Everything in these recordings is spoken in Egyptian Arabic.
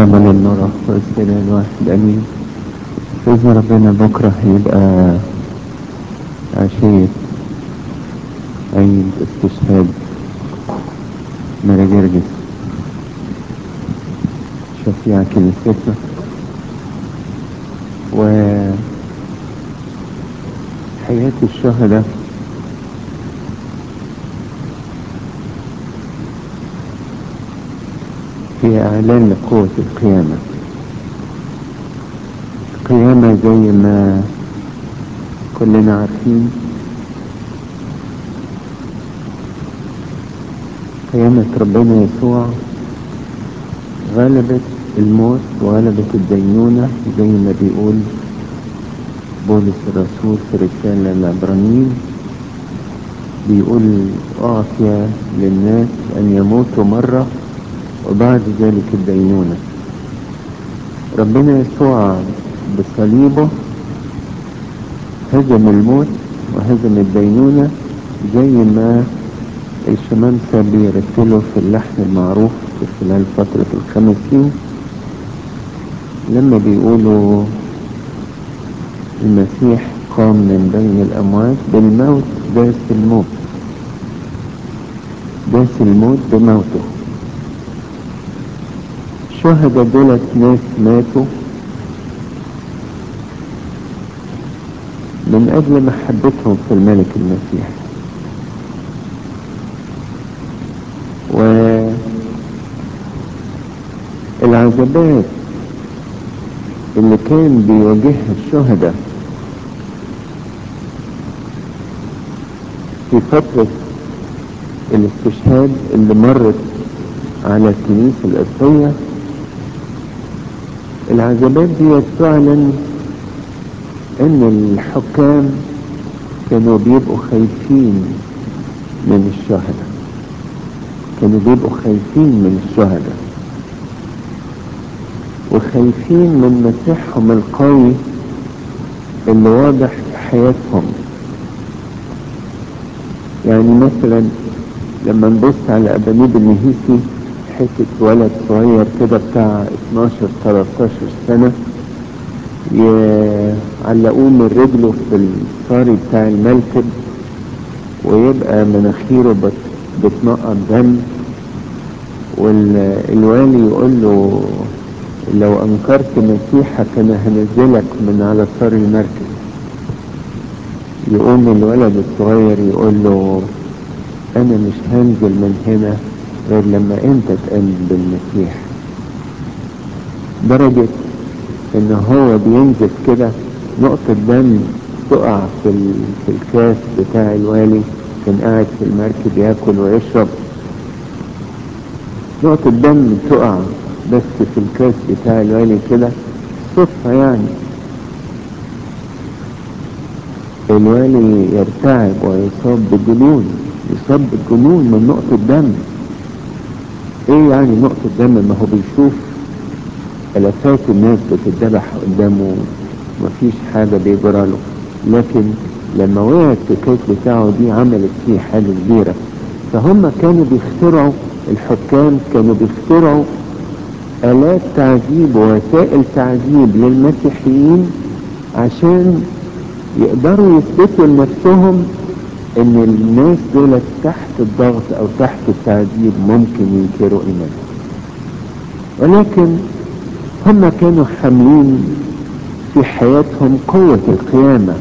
والابن للنور والسر الواحد امين باذن ربنا بكره هيبقى عشية عيد استشهاد مراجرجس شفيع كنيستنا و حياة الشهداء هي إعلان لقوة القيامة القيامة زي ما كلنا عارفين قيامة ربنا يسوع غلبت الموت وغلبت الدينونة زي ما بيقول بولس الرسول في رسالة العبرانيين بيقول أعطي للناس أن يموتوا مرة وبعد ذلك الدينونة ربنا يسوع بصليبه هزم الموت وهزم الدينونة زي ما الشمامسة بيرتلوا في اللحن المعروف في خلال فترة الخمسين لما بيقولوا المسيح قام من بين الأموات بالموت داس الموت داس الموت بموته الشهداء دولت ناس ماتوا من أجل محبتهم في الملك المسيح والعذابات اللي كان بيواجهها الشهداء في فترة الاستشهاد اللي مرت على الكنيسة الأرضية العذابات دي تعلن ان الحكام كانوا بيبقوا خايفين من الشهداء كانوا بيبقوا خايفين من الشهداء وخايفين من مسيحهم القوي اللي واضح في حياتهم يعني مثلا لما نبص على ابانيب النهيسي حتة ولد صغير كده بتاع 12 13 سنة يعلقوه من رجله في الصاري بتاع المركب ويبقى مناخيره بتنقط دم والوالي يقول له لو انكرت مسيحك انا هنزلك من على صار المركب يقوم الولد الصغير يقول له انا مش هنزل من هنا غير لما انت تأمن بالمسيح درجة ان هو بينزل كده نقطة دم تقع في, في الكاس بتاع الوالي كان قاعد في المركب ياكل ويشرب نقطة دم تقع بس في الكاس بتاع الوالي كده صدفة يعني الوالي يرتعب ويصاب بالجنون يصاب بالجنون من نقطة دم ايه يعني نقطة دم ما هو بيشوف الافات الناس بتتذبح قدامه مفيش حاجة بيجرى له لكن لما وقعت في الكيس بتاعه دي عملت فيه حاجة كبيرة فهم كانوا بيخترعوا الحكام كانوا بيخترعوا آلات تعذيب ووسائل تعذيب للمسيحيين عشان يقدروا يثبتوا لنفسهم ان الناس دول تحت الضغط او تحت التعذيب ممكن ينكروا ايمانهم ولكن هم كانوا حاملين في حياتهم قوة القيامة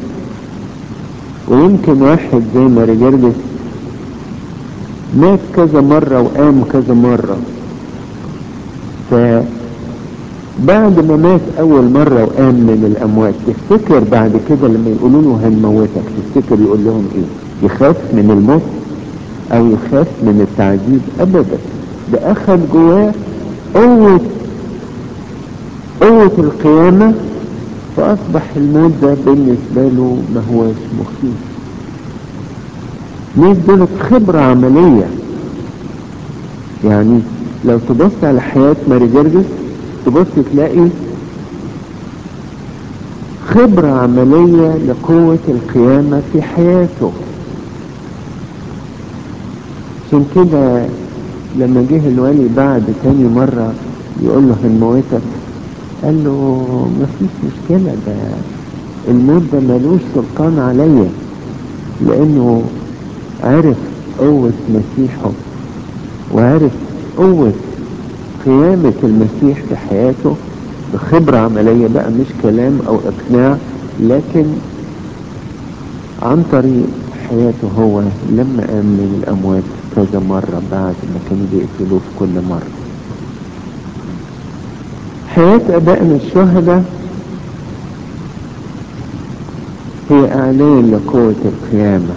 ويمكن واحد زي ما رجرجس مات كذا مرة وقام كذا مرة فبعد ما مات اول مرة وقام من الاموات تفتكر بعد كده لما يقولوا له هنموتك تفتكر يقول لهم ايه يخاف من الموت او يخاف من التعذيب ابدا ده اخذ جواه قوة قوة القيامة فاصبح الموت ده بالنسبة له ما هوش مخيف ناس دولت خبرة عملية يعني لو تبص على حياة ماري جرجس تبص تلاقي خبرة عملية لقوة القيامة في حياته عشان كده لما جه الوالي بعد تاني مرة يقول له هنموتك قال له مفيش مشكلة ده الموت ده ملوش سلطان عليا لانه عرف قوة مسيحه وعرف قوة قيامة المسيح في حياته بخبرة عملية بقى مش كلام او اقناع لكن عن طريق حياته هو لما قام من الاموات كذا مرة بعد ما كانوا بيقتلوه في كل مرة حياة ابائنا الشهداء هي اعلان لقوة القيامة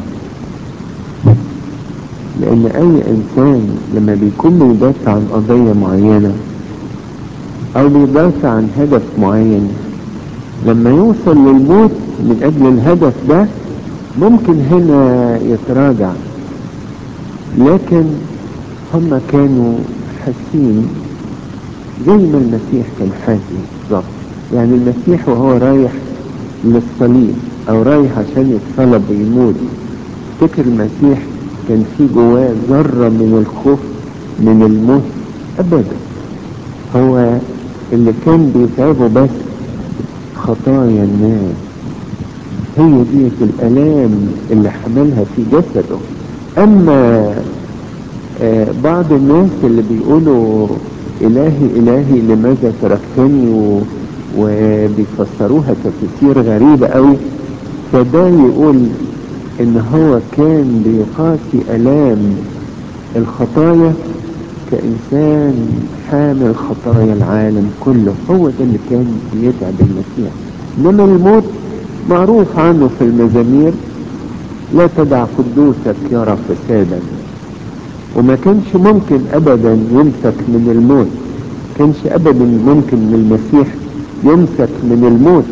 لان اي انسان لما بيكون بيدافع عن قضية معينة او بيدافع عن هدف معين لما يوصل للموت من اجل الهدف ده ممكن هنا يتراجع لكن هم كانوا حاسين زي ما المسيح كان حاسس بالظبط يعني المسيح وهو رايح للصليب او رايح عشان يتصلب ويموت فكر المسيح كان في جواه ذرة من الخوف من الموت ابدا هو اللي كان بيتعبه بس خطايا الناس هي دي الالام اللي حملها في جسده اما آه بعض الناس اللي بيقولوا الهي الهي لماذا تركتني و... وبيفسروها تفسير غريبة قوي فده يقول ان هو كان بيقاسي الام الخطايا كإنسان حامل خطايا العالم كله هو ده اللي كان بيتعب المسيح انما الموت معروف عنه في المزامير لا تدع قدوسك يرى فسادا وما كانش ممكن ابدا يمسك من الموت كانش ابدا ممكن من المسيح يمسك من الموت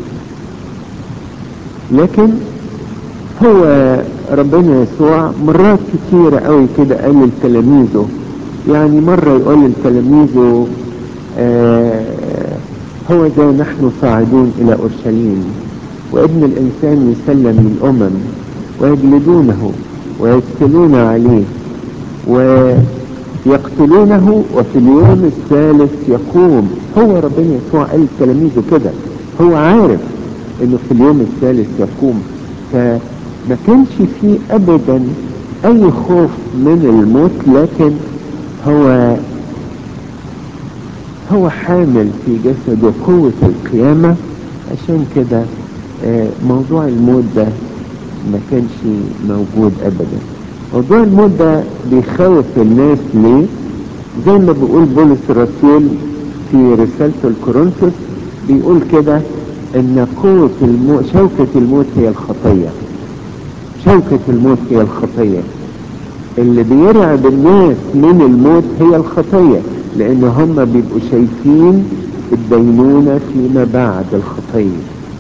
لكن هو ربنا يسوع مرات كتيرة قوي كده قال لتلاميذه يعني مرة يقول لتلاميذه آه هو ذا نحن صاعدون الى اورشليم وابن الانسان يسلم للامم ويجلدونه ويقتلون عليه ويقتلونه وفي اليوم الثالث يقوم هو ربنا يسوع قال لتلاميذه كده هو عارف انه في اليوم الثالث يقوم فما كانش فيه ابدا اي خوف من الموت لكن هو هو حامل في جسده قوة القيامة عشان كده موضوع الموت ده ما كانش موجود ابدا موضوع الموت ده بيخوف الناس ليه زي ما بيقول بولس الرسول في رسالته الكورنثوس بيقول كده ان قوة الموت شوكة الموت هي الخطية شوكة الموت هي الخطية اللي بيرعب الناس من الموت هي الخطية لان هم بيبقوا شايفين الدينونة فيما بعد الخطية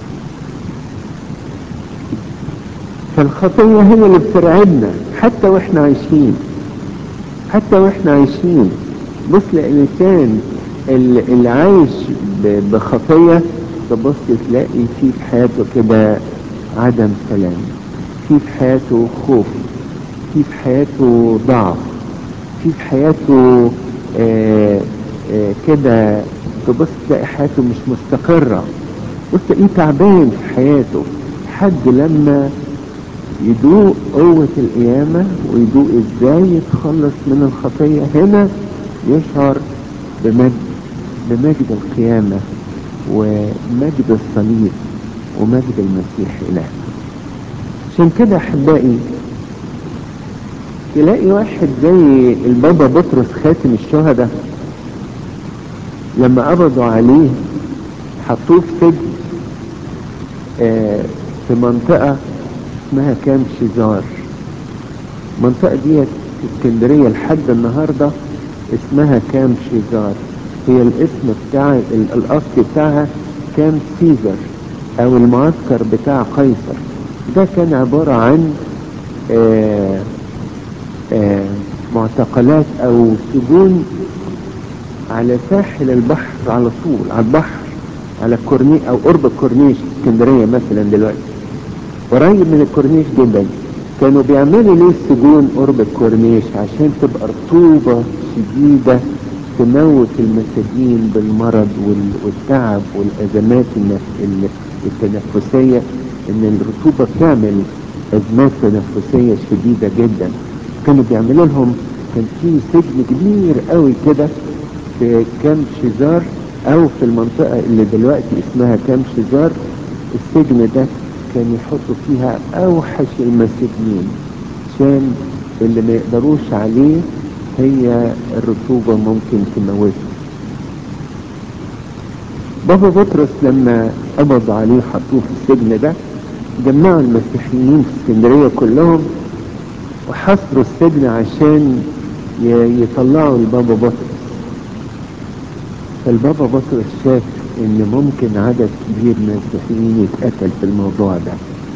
فالخطية هي اللي بترعبنا حتى واحنا عايشين حتى واحنا عايشين بص الانسان اللي, اللي عايش بخطية تبص تلاقي في في حياته كده عدم سلام في في حياته خوف في في حياته ضعف في في حياته آآ آآ كده تبص تلاقي حياته مش مستقرة بص تلاقيه تعبان في حياته حد لما يدوق قوة القيامة ويدوق ازاي يتخلص من الخطية هنا يشعر بمجد بمجد القيامة ومجد الصليب ومجد المسيح إله عشان كده أحبائي تلاقي واحد زي البابا بطرس خاتم الشهداء لما قبضوا عليه حطوه في سجن آه في منطقة اسمها كام شيزار المنطقة ديت في اسكندرية لحد النهاردة اسمها كام شيزار هي الاسم بتاع الاصلي بتاعها كام سيزر او المعسكر بتاع قيصر ده كان عبارة عن آآ آآ معتقلات او سجون على ساحل البحر على طول على البحر على الكورنيش او قرب الكورنيش اسكندرية مثلا دلوقتي قريب من الكورنيش جدا كانوا بيعملوا ليه السجون قرب الكورنيش عشان تبقى رطوبة شديدة تموت المساجين بالمرض وال- والتعب والازمات النف- ال- التنفسيه ان الرطوبه بتعمل ازمات تنفسيه شديده جدا كانوا بيعملوا لهم كان في سجن كبير قوي كده في كامب شيزار او في المنطقه اللي دلوقتي اسمها كامب شيزار السجن ده كان يحطوا فيها اوحش المساجين عشان اللي ما يقدروش عليه هي الرطوبة ممكن تموته بابا بطرس لما قبض عليه حطوه في السجن ده جمعوا المسيحيين في اسكندرية كلهم وحصروا السجن عشان ي- يطلعوا البابا بطرس فالبابا بطرس شاف ان ممكن عدد كبير من المسيحيين يتقتل في الموضوع ده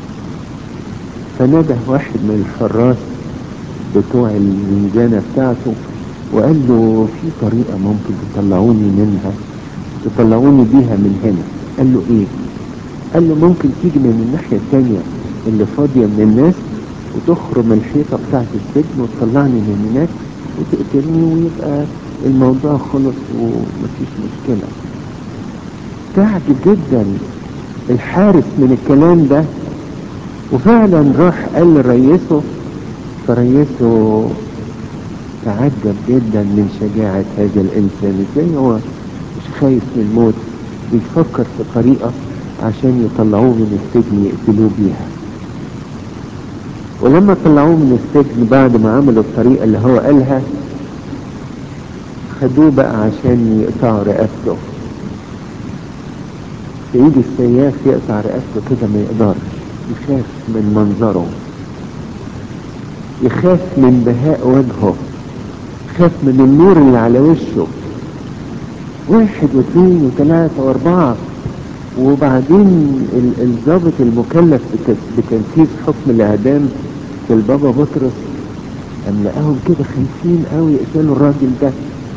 فنده واحد من الحراس بتوع الميزانة بتاعته وقال له في طريقة ممكن تطلعوني منها تطلعوني بيها من هنا قال له ايه قال له ممكن تيجي من الناحية التانية اللي فاضية من الناس وتخرم الحيطة بتاعت السجن وتطلعني من هناك وتقتلني ويبقى الموضوع خلص ومفيش مشكلة تعجب جدا الحارس من الكلام ده وفعلا راح قال لرئيسه فرئيسه تعجب جدا من شجاعة هذا الإنسان ازاي هو مش خايف من الموت بيفكر في طريقة عشان يطلعوه من السجن يقتلوه بيها ولما طلعوه من السجن بعد ما عملوا الطريقة اللي هو قالها خدوه بقى عشان يقطعوا رقبته في ايد السياف يقطع رقبته كده ما يقدرش يخاف من منظره يخاف من بهاء وجهه يخاف من النور اللي على وشه واحد واثنين وثلاثة واربعة وبعدين ال- الضابط المكلف بت- بتنفيذ حكم الاعدام في البابا بطرس قام لقاهم كده خايفين قوي يقتلوا الراجل ده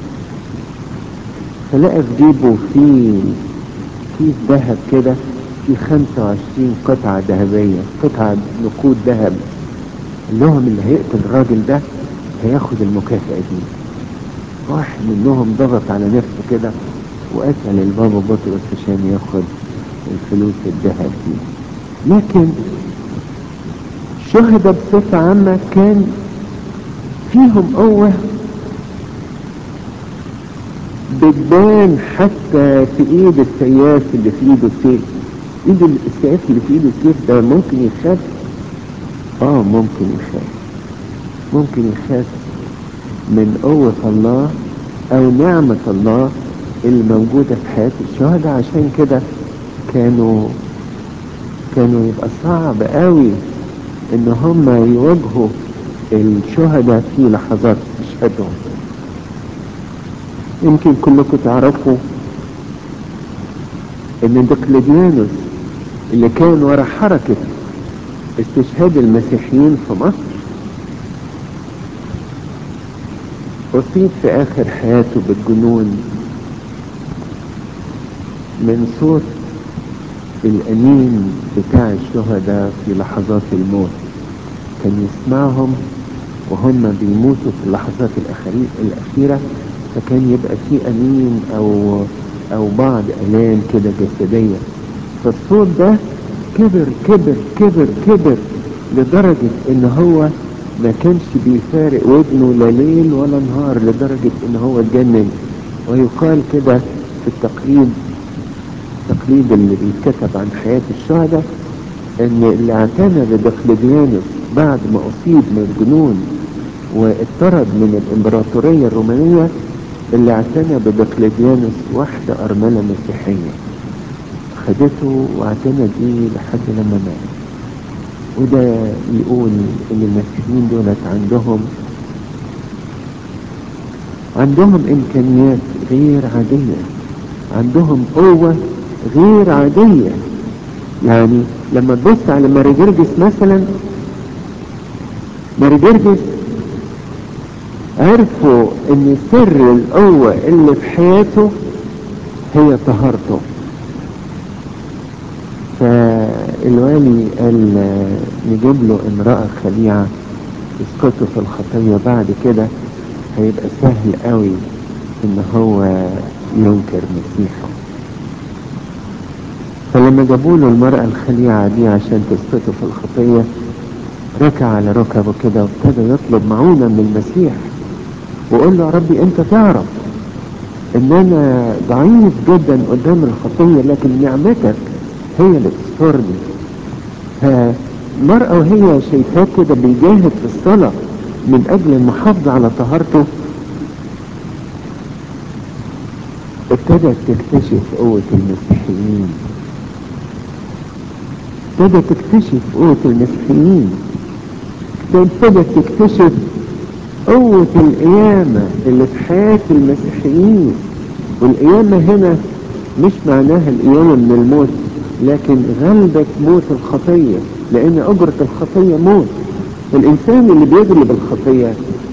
فلقى في جيبه في كيس ذهب كده في 25 قطعة ذهبية قطعة نقود ذهب قال لهم اللي هيقتل الراجل ده هياخد المكافأة دي واحد منهم ضغط على نفسه كده وقتل البابا بطرس عشان ياخد الفلوس الذهب دي لكن الشهداء بصفة عامة كان فيهم قوة بتبان حتى في ايد السياف اللي في ايده السيف ايد السياف اللي في ايده السيف ده ممكن يخاف اه ممكن يخاف ممكن يخاف من قوة الله او نعمة الله اللي موجودة في حياة الشهداء عشان كده كانوا كانوا يبقى صعب قوي ان هم يواجهوا الشهداء في لحظات استشهادهم يمكن كلكم تعرفوا ان دقلديانوس اللي كان ورا حركة استشهاد المسيحيين في مصر أصيب في آخر حياته بالجنون من صوت الأنين بتاع الشهداء في لحظات الموت كان يسمعهم وهم بيموتوا في اللحظات الأخري- الأخيرة فكان يبقى في أنين أو أو بعض آلام كده جسدية فالصوت ده كبر كبر كبر كبر لدرجة إن هو ما كانش بيفارق ودنه لا ليل ولا نهار لدرجة إن هو اتجنن ويقال كده في التقليد التقليد اللي بيتكتب عن حياة الشهداء ان اللي اعتنى بدقلديانوس بعد ما اصيب من الجنون واطرد من الامبراطورية الرومانية اللي اعتنى بدقلديانوس واحدة ارملة مسيحية خدته واعتنى بيه لحد لما مات وده يقول ان المسيحيين دولت عندهم عندهم امكانيات غير عادية عندهم قوة غير عادية يعني لما تبص على ماري جرجس مثلا ماري جرجس عرفوا ان سر القوة اللي في حياته هي طهارته فالوالي قال آه، نجيب له امرأة خليعة تسقطه في الخطية بعد كده هيبقى سهل قوي ان هو ينكر مسيحه فلما جابوا له المرأة الخليعة دي عشان تسقطه في الخطية ركع على ركبه كده وابتدى يطلب معونة من المسيح وقول له يا ربي انت تعرف ان انا ضعيف جدا قدام الخطية لكن نعمتك هي اللي تسترني فالمرأة وهي شايفاه كده بيجاهد في الصلاة من اجل المحافظة على طهارته ابتدت تكتشف قوة المسيحيين ابتدت تكتشف قوة المسيحيين ابتدت تكتشف قوة القيامة اللي في حياة المسيحيين والقيامة هنا مش معناها القيامة من الموت لكن غلبة موت الخطية لأن أجرة الخطية موت الإنسان اللي بيغلب الخطية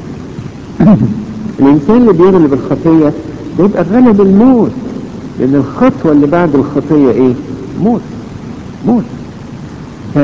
الإنسان اللي بيغلب الخطية بيبقى غلب الموت لأن الخطوة اللي بعد الخطية إيه؟ موت موت ف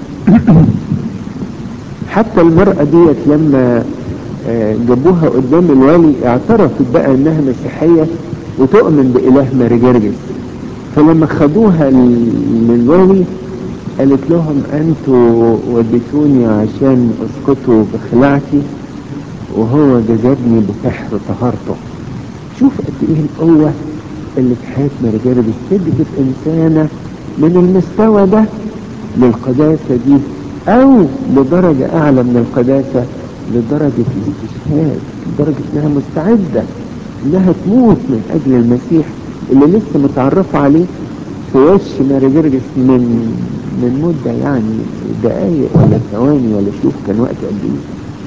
حتى المرأة ديت لما جابوها قدام الوالي اعترفت بقى انها مسيحية وتؤمن بإله مارجرجس فلما خدوها للوالي قالت لهم انتوا وديتوني عشان اسقطوا بخلاعتي وهو جذبني بسحر طهارته شوف قد ايه القوة اللي في حياة مارجرجس تجذب انسانة من المستوى ده للقداسة دي او لدرجة اعلى من القداسة لدرجة الاستشهاد لدرجة انها مستعدة انها تموت من اجل المسيح اللي لسه متعرفة عليه في وش مارجرجس من من مدة يعني دقايق ولا ثواني ولا شوف كان وقت قد ايه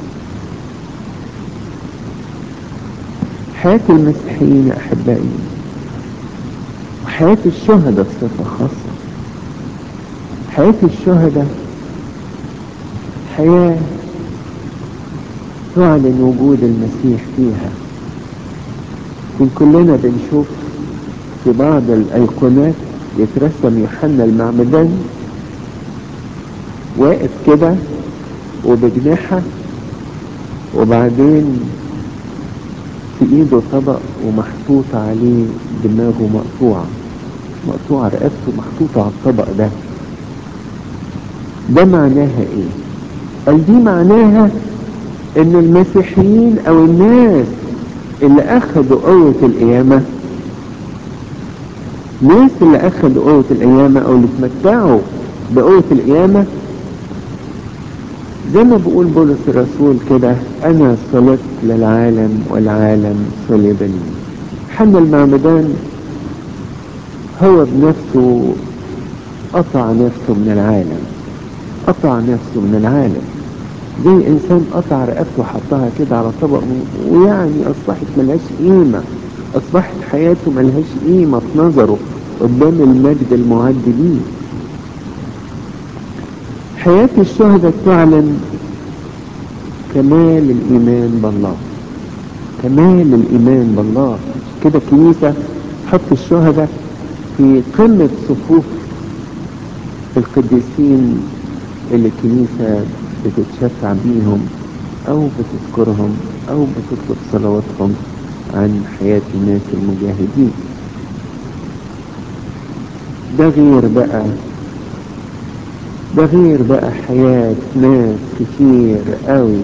حياة المسيحيين احبائي وحياة الشهداء بصفة خاصة حياة الشهداء حياة تعلن وجود المسيح فيها يمكن كلنا بنشوف في بعض الايقونات يترسم يوحنا المعمدان واقف كده وبجناحة وبعدين في ايده طبق ومحطوط عليه دماغه مقطوعة مقطوعة رقبته محطوطة على الطبق ده ده معناها ايه قال دي معناها ان المسيحيين او الناس اللي اخذوا قوة القيامة ناس اللي اخذوا قوة القيامة او اللي اتمتعوا بقوة القيامة زي ما بقول بولس الرسول كده انا صلبت للعالم والعالم صلبني حنا المعمدان هو بنفسه قطع نفسه من العالم قطع نفسه من العالم زي انسان قطع رقبته وحطها كده على طبق ويعني اصبحت ملهاش قيمة اصبحت حياته ملهاش قيمة في نظره قدام المجد المعد ليه حياة الشهداء تعلن كمال الايمان بالله كمال الايمان بالله كده الكنيسة تحط الشهداء في قمة صفوف القديسين اللي الكنيسة بتتشفع بيهم او بتذكرهم او بتطلب صلواتهم عن حياة الناس المجاهدين ده غير بقى ده غير بقى حياة ناس كتير قوي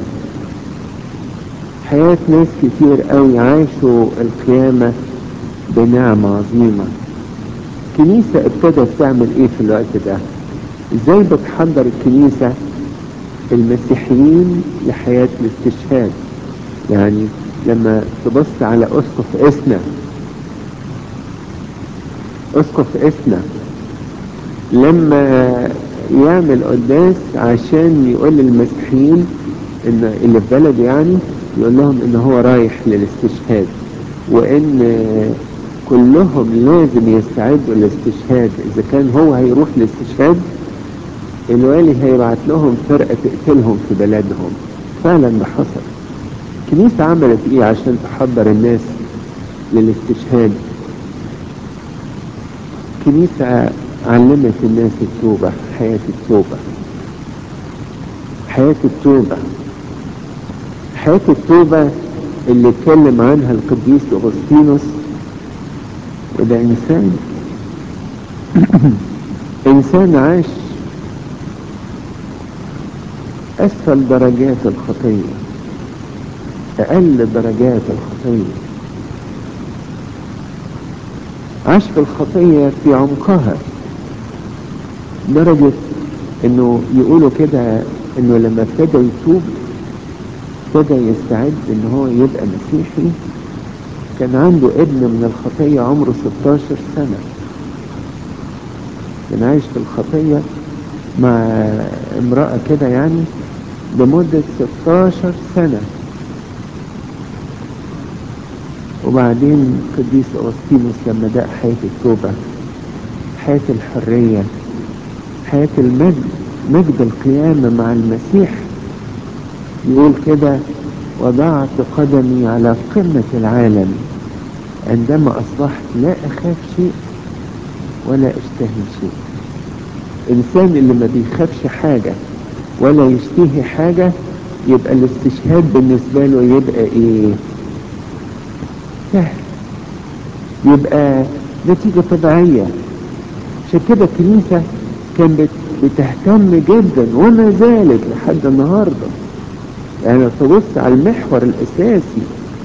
حياة ناس كتير قوي عاشوا القيامة بنعمة عظيمة الكنيسة ابتدت تعمل ايه في الوقت ده ازاي بتحضر الكنيسة المسيحيين لحياة الاستشهاد يعني لما تبص على اسقف اسنا اسقف اسنا لما يعمل قداس عشان يقول للمسيحيين ان اللي في بلده يعني يقول لهم ان هو رايح للاستشهاد وان كلهم لازم يستعدوا للاستشهاد اذا كان هو هيروح للاستشهاد الوالي هيبعت لهم فرقة تقتلهم في بلدهم فعلا ده حصل الكنيسة عملت ايه عشان تحضر الناس للاستشهاد الكنيسة علمت الناس التوبة حياة التوبة حياة التوبة حياة التوبة اللي اتكلم عنها القديس أغسطينوس وده إنسان إنسان عاش أسفل درجات الخطية أقل درجات الخطية عاش في الخطية في عمقها درجة انه يقولوا كده انه لما ابتدى يتوب ابتدى يستعد ان هو يبقى مسيحي كان عنده ابن من الخطية عمره 16 سنة كان عايش في الخطية مع امرأة كده يعني لمدة 16 سنة وبعدين قديس أغسطينوس لما دق حياة التوبة حياة الحرية حياة المجد مجد القيامة مع المسيح يقول كده وضعت قدمي على قمة العالم عندما أصبحت لا أخاف شيء ولا أشتهي شيء إنسان اللي ما بيخافش حاجة ولا يشتهي حاجة يبقى الاستشهاد بالنسبة له يبقى إيه سهل يبقى نتيجة طبيعية عشان كده الكنيسة كانت بتهتم جدا وما زالت لحد النهاردة يعني تبص على المحور الأساسي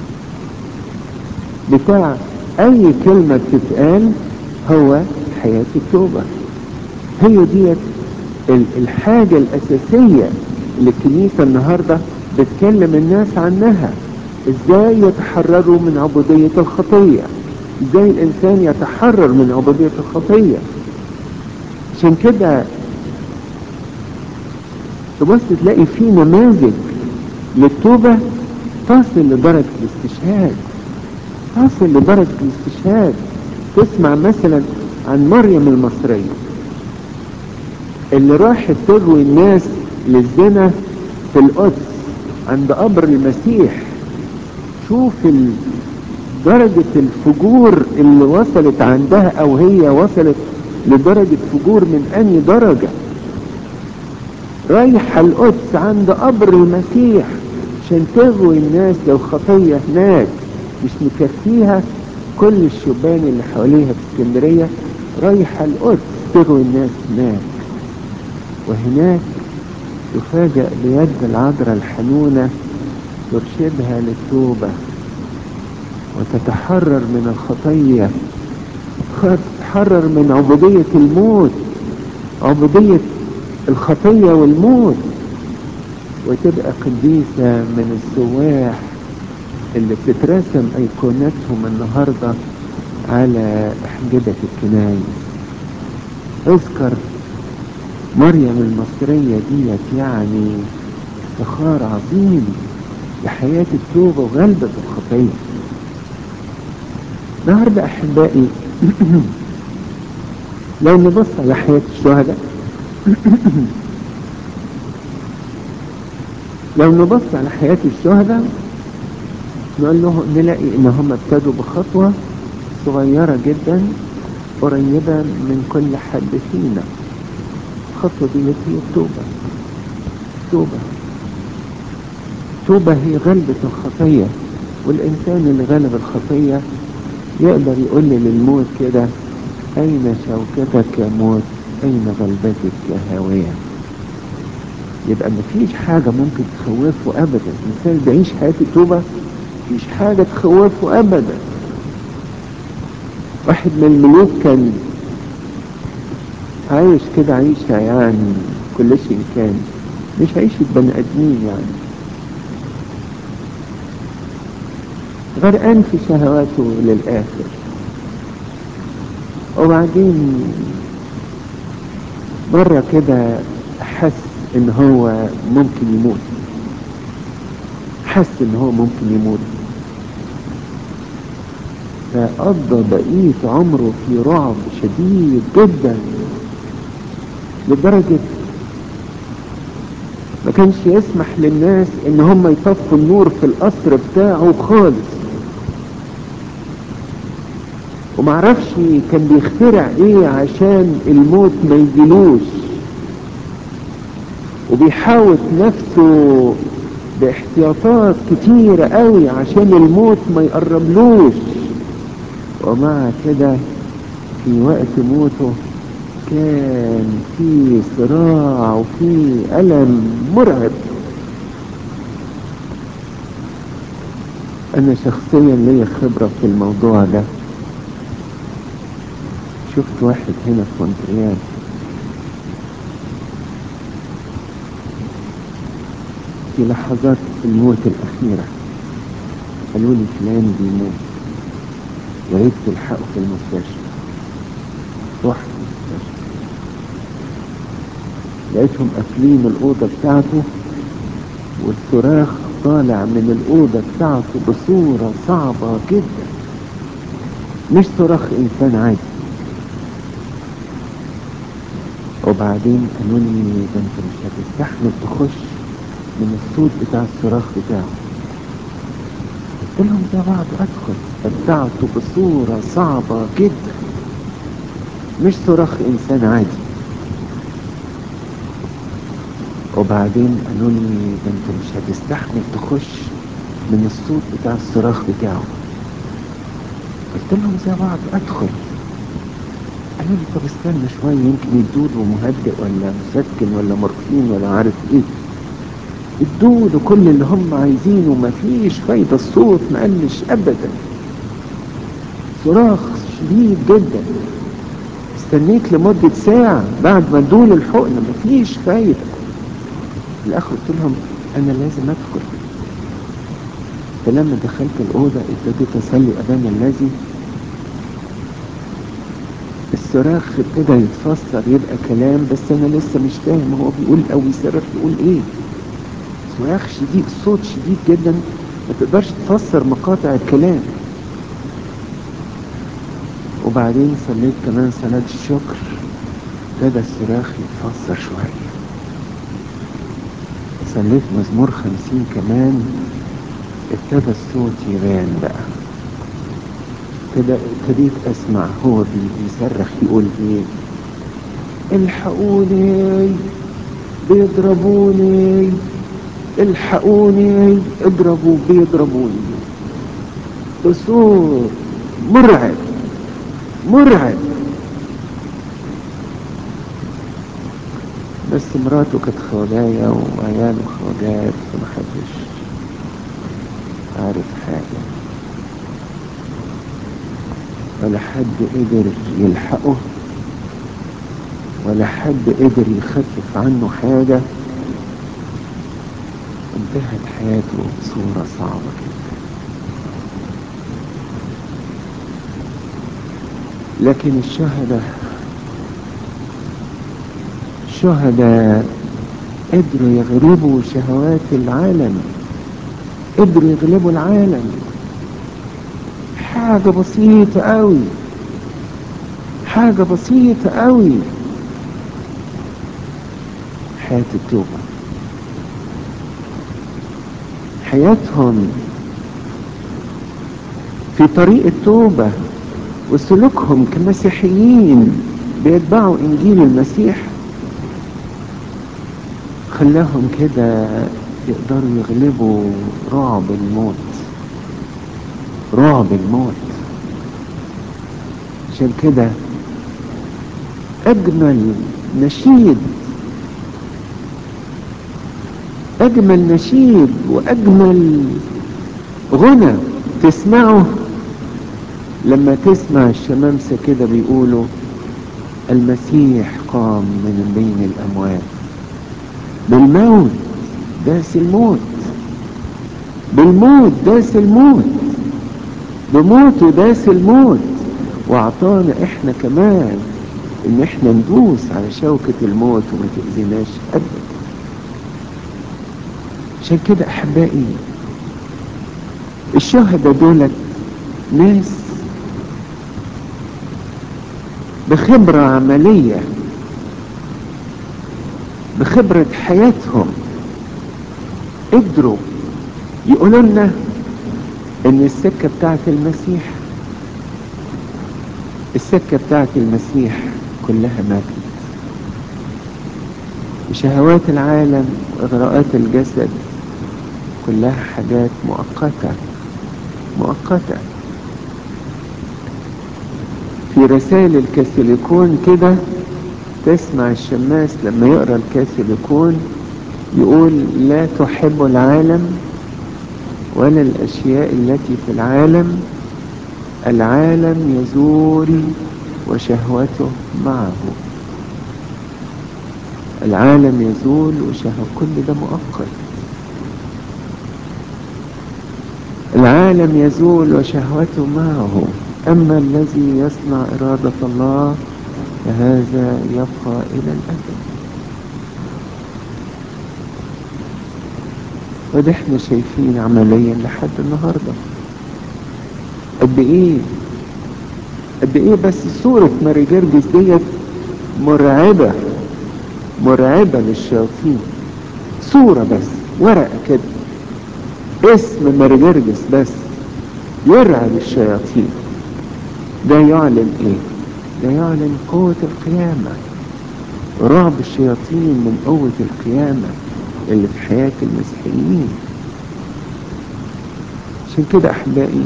بتاع أي كلمة بتتقال هو حياة التوبة هي ديت الحاجة الأساسية اللي الكنيسة النهاردة بتكلم الناس عنها ازاي يتحرروا من عبودية الخطية ازاي الانسان يتحرر من عبودية الخطية عشان كده تبص تلاقي في نماذج للتوبة تصل لدرجة الاستشهاد تصل لدرجة الاستشهاد تسمع مثلا عن مريم المصرية اللي راحت تروي الناس للزنا في القدس عند قبر المسيح شوف درجة الفجور اللي وصلت عندها او هي وصلت لدرجة فجور من اني درجة رايحة القدس عند قبر المسيح عشان تغوي الناس للخطية هناك مش مكفيها كل الشبان اللي حواليها في اسكندرية رايحة القدس تغوي الناس هناك وهناك تفاجأ بيد العذراء الحنونة ترشدها للتوبة وتتحرر من الخطية تتحرر من عبودية الموت عبودية الخطية والموت وتبقى قديسة من السواح اللي بتترسم ايقوناتهم النهاردة على احجبة الكنايس اذكر مريم المصرية ديت يعني افتخار عظيم لحياة التوبة وغلبة الخطية النهاردة أحبائي لو نبص على حياة الشهداء لو نبص على حياة الشهداء نقول له نلاقي ان هم ابتدوا بخطوة صغيرة جدا قريبة من كل حد فينا الخطوة دي هي التوبة التوبة التوبة هي غلبة الخطية والإنسان اللي غلب الخطية يقدر يقول لي للموت كده أين شوكتك يا موت أين غلبتك يا هاوية يبقى مفيش حاجة ممكن تخوفه أبدا الإنسان بيعيش حياة التوبة مفيش حاجة تخوفه أبدا واحد من الملوك كان عايش كده عيشة يعني كل شيء كان مش عيشة بني آدمين يعني غرقان في شهواته للآخر وبعدين مرة كده حس ان هو ممكن يموت حس ان هو ممكن يموت فقضى بقية عمره في رعب شديد جدا لدرجة ما كانش يسمح للناس ان هم يطفوا النور في القصر بتاعه خالص ومعرفش كان بيخترع ايه عشان الموت ما يجيلوش وبيحاوط نفسه باحتياطات كتيرة قوي عشان الموت ما يقربلوش ومع كده في وقت موته كان في صراع وفي ألم مرعب أنا شخصيا ليا خبرة في الموضوع ده شفت واحد هنا في مونتريال في لحظات الموت الأخيرة قالوا لي فلان بيموت يا ريت تلحقه في المستشفى رحت المستشفى لقيتهم قافلين الأوضة بتاعته والصراخ طالع من الأوضة بتاعته بصورة صعبة جدا مش صراخ إنسان عادي وبعدين قالوا لي ده انت مش هتستحمل تخش من الصوت بتاع الصراخ بتاعه قلت لهم ده بعد ادخل بتاعته بصورة صعبة جدا مش صراخ انسان عادي وبعدين قالوا لي ده انت مش هتستحمل تخش من الصوت بتاع الصراخ بتاعه قلت لهم زي بعض ادخل قالوا لي طب استنى شوية يمكن يدوله مهدئ ولا مسكن ولا مورفين ولا عارف ايه ادوله كل اللي هم عايزينه مفيش فايدة الصوت مقلش ابدا صراخ شديد جدا استنيت لمدة ساعة بعد ما ادوله الحقن مفيش فايدة في الاخر قلت لهم انا لازم ادخل فلما دخلت الاوضة ابتديت اسلي ابانا الذي الصراخ ابتدى يتفسر يبقى كلام بس انا لسه مش فاهم هو بيقول او يصرخ يقول ايه صراخ شديد صوت شديد جدا ما تقدرش تفسر مقاطع الكلام وبعدين صليت كمان صلاة الشكر ابتدى الصراخ يتفسر شوية صليت مزمور خمسين كمان ابتدى الصوت يبان بقى ابتدى ابتديت اسمع هو بيصرخ يقول ايه الحقوني بيضربوني الحقوني اضربوا بيضربوني بصوت مرعب مرعب بس مراته كانت خواجاية وعياله خواجات فمحدش عارف حاجة ولا حد قدر يلحقه ولا حد قدر يخفف عنه حاجة انتهت حياته بصورة صعبة جدا لكن الشهداء الشهداء قدروا يغلبوا شهوات العالم قدروا يغلبوا العالم حاجة بسيطة قوي حاجة بسيطة قوي حياة التوبة حياتهم في طريق التوبة وسلوكهم كمسيحيين بيتبعوا انجيل المسيح خلاهم كده يقدروا يغلبوا رعب الموت رعب الموت عشان كده اجمل نشيد اجمل نشيد واجمل غنى تسمعه لما تسمع الشمامسة كده بيقولوا المسيح قام من بين الاموات بالموت داس الموت بالموت داس الموت بموته داس الموت واعطانا احنا كمان ان احنا ندوس على شوكة الموت وما تأذيناش ابدا عشان كده احبائي الشهداء دولت ناس بخبرة عملية بخبرة حياتهم قدروا يقولوا لنا ان السكة بتاعت المسيح السكة بتاعت المسيح كلها ماتت شهوات العالم واغراءات الجسد كلها حاجات مؤقتة مؤقتة في رسائل الكاثوليكون كده تسمع الشماس لما يقرا الكاثوليكون يقول لا تحب العالم ولا الاشياء التي في العالم العالم يزول وشهوته معه العالم يزول وشهوة كل ده مؤقت العالم يزول وشهوته معه أما الذي يصنع إرادة الله فهذا يبقى إلى الأبد وده احنا شايفين عمليا لحد النهاردة قد ايه قد ايه بس صورة ماري جرجس ديت مرعبة مرعبة للشياطين صورة بس ورقة كده اسم ماري جرجس بس يرعب الشياطين ده يعلن ايه ده يعلن قوة القيامة رعب الشياطين من قوة القيامة اللي في حياة المسيحيين عشان كده احبائي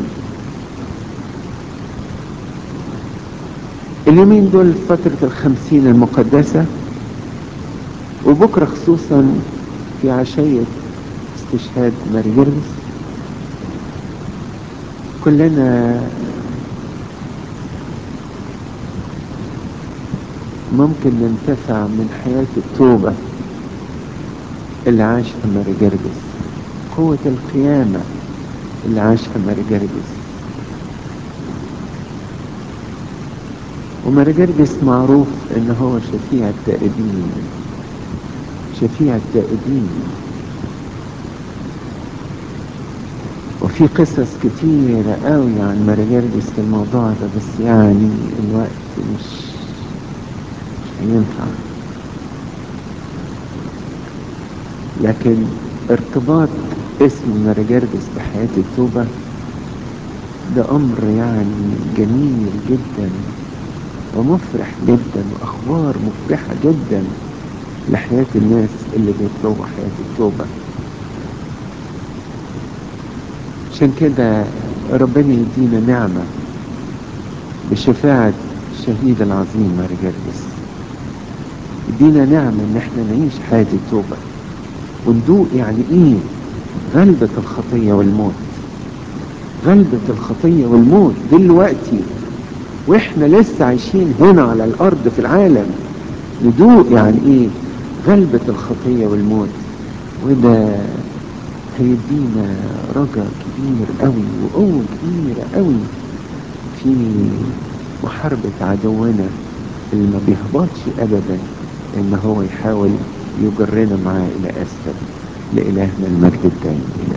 اليومين دول فترة الخمسين المقدسة وبكرة خصوصا في عشية استشهاد ماري جرجس كلنا ممكن ننتفع من حياة التوبة اللي عاشها ماري جرجس قوة القيامة اللي عاشها ماري جرجس وماري جرجس معروف ان هو شفيع التائبين شفيع التائبين وفي قصص كتيرة قوي عن ماري جرجس في الموضوع ده بس يعني الوقت مش مش هينفع لكن ارتباط اسم ماري جرجس بحياة التوبة ده امر يعني جميل جدا ومفرح جدا واخبار مفرحة جدا لحياة الناس اللي بيطلبوا حياة التوبة عشان كده ربنا يدينا نعمة بشفاعة الشهيد العظيم ماري جرجس يدينا نعمة ان احنا نعيش حياة التوبة وندوق يعني ايه غلبة الخطية والموت غلبة الخطية والموت دلوقتي واحنا لسه عايشين هنا على الارض في العالم ندوق يعني ايه غلبة الخطية والموت وده هيدينا رجا كبير قوي وقوة كبيرة قوي في محاربة عدونا اللي ما بيهبطش ابدا ان هو يحاول يجرنا معاه الى اسفل لالهنا المجد الدائم الى